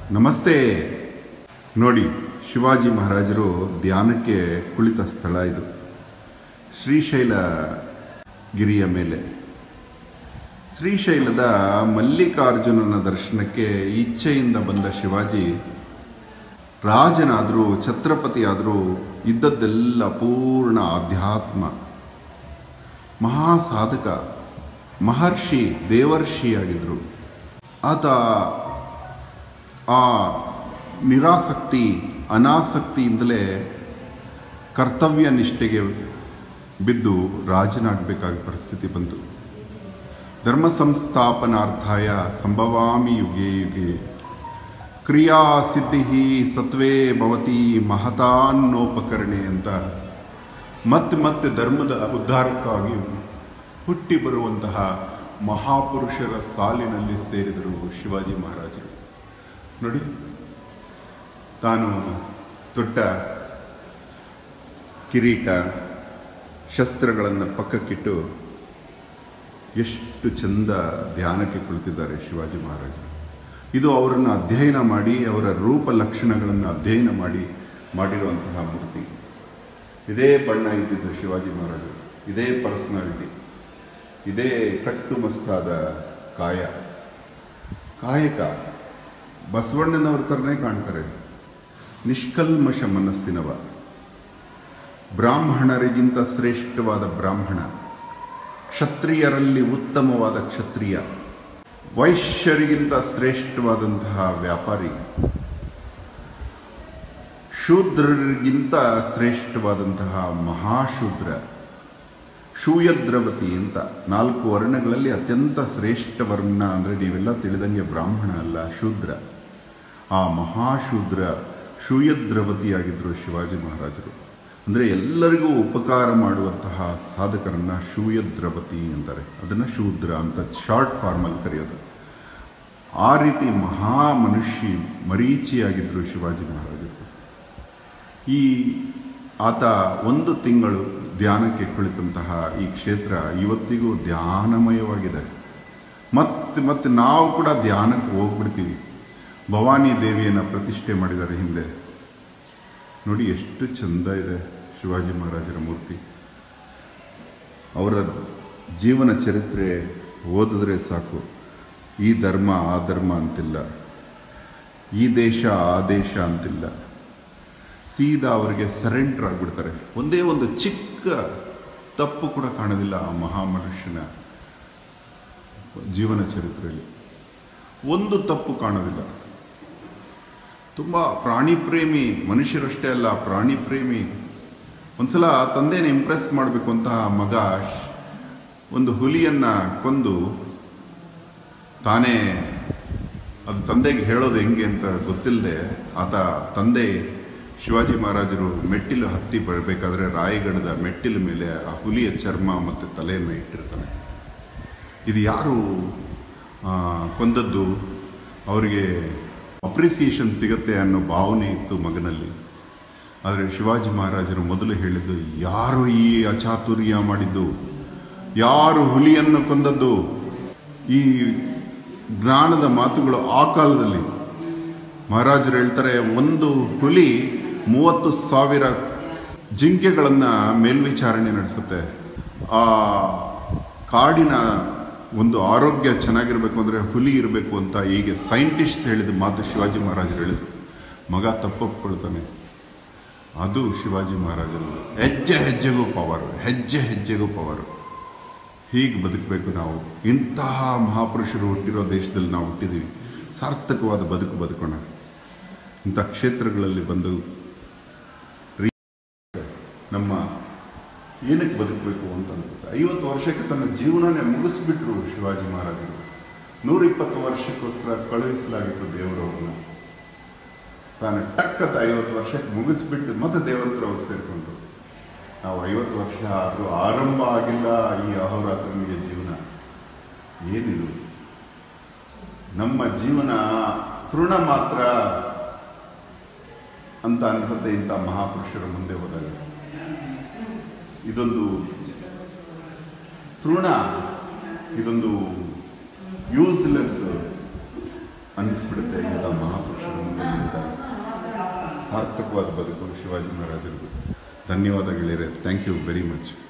ನಮಸ್ತೆ ನೋಡಿ ಶಿವಾಜಿ ಮಹಾರಾಜರು ಧ್ಯಾನಕ್ಕೆ ಕುಳಿತ ಸ್ಥಳ ಇದು ಶ್ರೀಶೈಲ ಗಿರಿಯ ಮೇಲೆ ಶ್ರೀಶೈಲದ ಮಲ್ಲಿಕಾರ್ಜುನನ ದರ್ಶನಕ್ಕೆ ಇಚ್ಛೆಯಿಂದ ಬಂದ ಶಿವಾಜಿ ರಾಜನಾದರೂ ಛತ್ರಪತಿ ಆದರೂ ಇದ್ದದ್ದೆಲ್ಲ ಪೂರ್ಣ ಆಧ್ಯಾತ್ಮ ಮಹಾ ಸಾಧಕ ಮಹರ್ಷಿ ದೇವರ್ಷಿಯಾಗಿದ್ದರು ಆತ ಆ ನಿರಾಸಕ್ತಿ ಅನಾಸಕ್ತಿಯಿಂದಲೇ ಕರ್ತವ್ಯ ನಿಷ್ಠೆಗೆ ಬಿದ್ದು ರಾಜನಾಗಬೇಕಾದ ಪರಿಸ್ಥಿತಿ ಬಂತು ಧರ್ಮ ಸಂಸ್ಥಾಪನಾರ್ಥಾಯ ಸಂಭವಾಮಿ ಯುಗೆ ಯುಗೆ ಕ್ರಿಯಾ ಸಿದ್ಧಿ ಸತ್ವೇ ಭವತಿ ಮಹತಾನ್ನೋಪಕರಣೆ ಅಂತ ಮತ್ತೆ ಮತ್ತೆ ಧರ್ಮದ ಉದ್ಧಾರಕ್ಕಾಗಿ ಹುಟ್ಟಿ ಬರುವಂತಹ ಮಹಾಪುರುಷರ ಸಾಲಿನಲ್ಲಿ ಸೇರಿದರು ಶಿವಾಜಿ ಮಹಾರಾಜರು ನೋಡಿ ತಾನು ತೊಟ್ಟ ಕಿರೀಟ ಶಸ್ತ್ರಗಳನ್ನು ಪಕ್ಕಕ್ಕಿಟ್ಟು ಎಷ್ಟು ಚಂದ ಧ್ಯಾನಕ್ಕೆ ಕುಳಿತಿದ್ದಾರೆ ಶಿವಾಜಿ ಮಹಾರಾಜರು ಇದು ಅವರನ್ನು ಅಧ್ಯಯನ ಮಾಡಿ ಅವರ ರೂಪ ಲಕ್ಷಣಗಳನ್ನು ಅಧ್ಯಯನ ಮಾಡಿ ಮಾಡಿರುವಂತಹ ಮೂರ್ತಿ ಇದೇ ಬಣ್ಣ ಇದ್ದಿದ್ದು ಶಿವಾಜಿ ಮಹಾರಾಜರು ಇದೇ ಪರ್ಸನಾಲಿಟಿ ಇದೇ ಕಟ್ಟುಮಸ್ತಾದ ಕಾಯ ಕಾಯಕ ಬಸವಣ್ಣನವ್ರ ಥರನೇ ಕಾಣ್ತಾರೆ ನಿಷ್ಕಲ್ಮಶ ಮನಸ್ಸಿನವ ಬ್ರಾಹ್ಮಣರಿಗಿಂತ ಶ್ರೇಷ್ಠವಾದ ಬ್ರಾಹ್ಮಣ ಕ್ಷತ್ರಿಯರಲ್ಲಿ ಉತ್ತಮವಾದ ಕ್ಷತ್ರಿಯ ವೈಶ್ಯರಿಗಿಂತ ಶ್ರೇಷ್ಠವಾದಂತಹ ವ್ಯಾಪಾರಿ ಶೂದ್ರರಿಗಿಂತ ಶ್ರೇಷ್ಠವಾದಂತಹ ಮಹಾಶೂದ್ರ ಶೂಯದ್ರವತಿ ಅಂತ ನಾಲ್ಕು ವರ್ಣಗಳಲ್ಲಿ ಅತ್ಯಂತ ಶ್ರೇಷ್ಠ ವರ್ಣ ಅಂದರೆ ನೀವೆಲ್ಲ ತಿಳಿದಂಗೆ ಬ್ರಾಹ್ಮಣ ಅಲ್ಲ ಶೂದ್ರ ಆ ಮಹಾಶೂದ್ರ ಶೂಯದ್ರವತಿಯಾಗಿದ್ದರು ಶಿವಾಜಿ ಮಹಾರಾಜರು ಅಂದರೆ ಎಲ್ಲರಿಗೂ ಉಪಕಾರ ಮಾಡುವಂತಹ ಸಾಧಕರನ್ನ ಶೂಯದ್ರವತಿ ಅಂತಾರೆ ಅದನ್ನು ಶೂದ್ರ ಅಂತ ಶಾರ್ಟ್ ಫಾರ್ಮಲ್ಲಿ ಕರೆಯೋದು ಆ ರೀತಿ ಮಹಾ ಮನುಷ್ಯ ಮರೀಚಿಯಾಗಿದ್ದರು ಶಿವಾಜಿ ಮಹಾರಾಜರು ಈ ಆತ ಒಂದು ತಿಂಗಳು ಧ್ಯಾನಕ್ಕೆ ಕುಳಿತಂತಹ ಈ ಕ್ಷೇತ್ರ ಇವತ್ತಿಗೂ ಧ್ಯಾನಮಯವಾಗಿದೆ ಮತ್ತೆ ಮತ್ತೆ ನಾವು ಕೂಡ ಧ್ಯಾನಕ್ಕೆ ಹೋಗ್ಬಿಡ್ತೀವಿ ಭವಾನಿ ದೇವಿಯನ್ನು ಪ್ರತಿಷ್ಠೆ ಮಾಡಿದ್ದಾರೆ ಹಿಂದೆ ನೋಡಿ ಎಷ್ಟು ಚಂದ ಇದೆ ಶಿವಾಜಿ ಮಹಾರಾಜರ ಮೂರ್ತಿ ಅವರ ಜೀವನ ಚರಿತ್ರೆ ಓದಿದ್ರೆ ಸಾಕು ಈ ಧರ್ಮ ಆ ಧರ್ಮ ಅಂತಿಲ್ಲ ಈ ದೇಶ ಆ ದೇಶ ಅಂತಿಲ್ಲ ಸೀದಾ ಅವರಿಗೆ ಸರೆಂಡರ್ ಆಗಿಬಿಡ್ತಾರೆ ಒಂದೇ ಒಂದು ಚಿಕ್ಕ ತಪ್ಪು ಕೂಡ ಕಾಣೋದಿಲ್ಲ ಆ ಮಹಾಮನುಷ್ಯನ ಜೀವನ ಚರಿತ್ರೆಯಲ್ಲಿ ಒಂದು ತಪ್ಪು ಕಾಣೋದಿಲ್ಲ ತುಂಬ ಪ್ರಾಣಿ ಪ್ರೇಮಿ ಮನುಷ್ಯರಷ್ಟೇ ಅಲ್ಲ ಪ್ರಾಣಿ ಪ್ರೇಮಿ ಒಂದ್ಸಲ ತಂದೆನ ಇಂಪ್ರೆಸ್ ಮಾಡಬೇಕು ಅಂತ ಮಗ ಒಂದು ಹುಲಿಯನ್ನ ಕೊಂದು ತಾನೇ ಅದು ತಂದೆಗೆ ಹೇಳೋದು ಹೆಂಗೆ ಅಂತ ಗೊತ್ತಿಲ್ಲದೆ ಆತ ತಂದೆ ಶಿವಾಜಿ ಮಹಾರಾಜರು ಮೆಟ್ಟಿಲು ಹತ್ತಿ ಬರಬೇಕಾದ್ರೆ ರಾಯಗಢದ ಮೆಟ್ಟಿಲ ಮೇಲೆ ಆ ಹುಲಿಯ ಚರ್ಮ ಮತ್ತು ತಲೆಯನ್ನು ಇಟ್ಟಿರ್ತಾನೆ ಇದು ಯಾರು ಕೊಂದದ್ದು ಅವರಿಗೆ ಅಪ್ರಿಸಿಯೇಷನ್ ಸಿಗತ್ತೆ ಅನ್ನೋ ಭಾವನೆ ಇತ್ತು ಮಗನಲ್ಲಿ ಆದರೆ ಶಿವಾಜಿ ಮಹಾರಾಜರು ಮೊದಲು ಹೇಳಿದ್ದು ಯಾರು ಈ ಅಚಾತುರ್ಯ ಮಾಡಿದ್ದು ಯಾರು ಹುಲಿಯನ್ನು ಕೊಂದದ್ದು ಈ ಜ್ಞಾನದ ಮಾತುಗಳು ಆ ಕಾಲದಲ್ಲಿ ಮಹಾರಾಜರು ಹೇಳ್ತಾರೆ ಒಂದು ಹುಲಿ ಮೂವತ್ತು ಸಾವಿರ ಜಿಂಕೆಗಳನ್ನು ಮೇಲ್ವಿಚಾರಣೆ ನಡೆಸುತ್ತೆ ಆ ಕಾಡಿನ ಒಂದು ಆರೋಗ್ಯ ಚೆನ್ನಾಗಿರ್ಬೇಕು ಅಂದರೆ ಹುಲಿ ಇರಬೇಕು ಅಂತ ಹೀಗೆ ಸೈಂಟಿಸ್ಟ್ಸ್ ಹೇಳಿದ ಮಾತು ಶಿವಾಜಿ ಮಹಾರಾಜರು ಹೇಳಿದರು ಮಗ ತಪ್ಪೊಪ್ಕೊಳ್ತಾನೆ ಅದು ಶಿವಾಜಿ ಮಹಾರಾಜರು ಹೆಜ್ಜೆ ಹೆಜ್ಜೆಗೂ ಪವರ್ ಹೆಜ್ಜೆ ಹೆಜ್ಜೆಗೂ ಪವರ್ ಹೀಗೆ ಬದುಕಬೇಕು ನಾವು ಇಂತಹ ಮಹಾಪುರುಷರು ಹುಟ್ಟಿರೋ ದೇಶದಲ್ಲಿ ನಾವು ಹುಟ್ಟಿದ್ದೀವಿ ಸಾರ್ಥಕವಾದ ಬದುಕು ಬದುಕೋಣ ಇಂಥ ಕ್ಷೇತ್ರಗಳಲ್ಲಿ ಬಂದು ನಮ್ಮ ಏನಕ್ಕೆ ಬದುಕಬೇಕು ಅಂತ ಅನಿಸುತ್ತೆ ಐವತ್ತು ವರ್ಷಕ್ಕೆ ತನ್ನ ಜೀವನನೇ ಮುಗಿಸ್ಬಿಟ್ರು ಶಿವಾಜಿ ಮಹಾರಾಜರು ನೂರಿಪ್ಪತ್ತು ವರ್ಷಕ್ಕೋಸ್ಕರ ಕಳುಹಿಸಲಾಗಿತ್ತು ದೇವರವ್ರನ್ನ ತಾನು ಟಕ್ಕದ ಐವತ್ತು ವರ್ಷಕ್ಕೆ ಮುಗಿಸ್ಬಿಟ್ಟು ಮತ್ತೆ ದೇವರ ಹತ್ರ ಹೋಗಿ ಸೇರಿಕೊಂಡ್ರು ನಾವು ಐವತ್ತು ವರ್ಷ ಆದರೂ ಆರಂಭ ಆಗಿಲ್ಲ ಈ ಅಹೋರಾತ್ರನಿಗೆ ಜೀವನ ಏನಿದು ನಮ್ಮ ಜೀವನ ತೃಣ ಮಾತ್ರ ಅಂತ ಅನಿಸುತ್ತೆ ಇಂಥ ಮಹಾಪುರುಷರ ಮುಂದೆ ಹೋದಾಗ ಇದೊಂದು ತೃಣ ಇದೊಂದು ಯೂಸ್ಲೆಸ್ ಅನ್ನಿಸ್ಬಿಡುತ್ತೆ ಇಂಥ ಮಹಾಪುರುಷರ ಸಾರ್ಥಕವಾದ ಬದುಕು ಶಿವಾಜಿ ಮಹಾರಾಜರದು ಧನ್ಯವಾದ ಗೆಳೆಯರೆ ಥ್ಯಾಂಕ್ ಯು ವೆರಿ ಮಚ್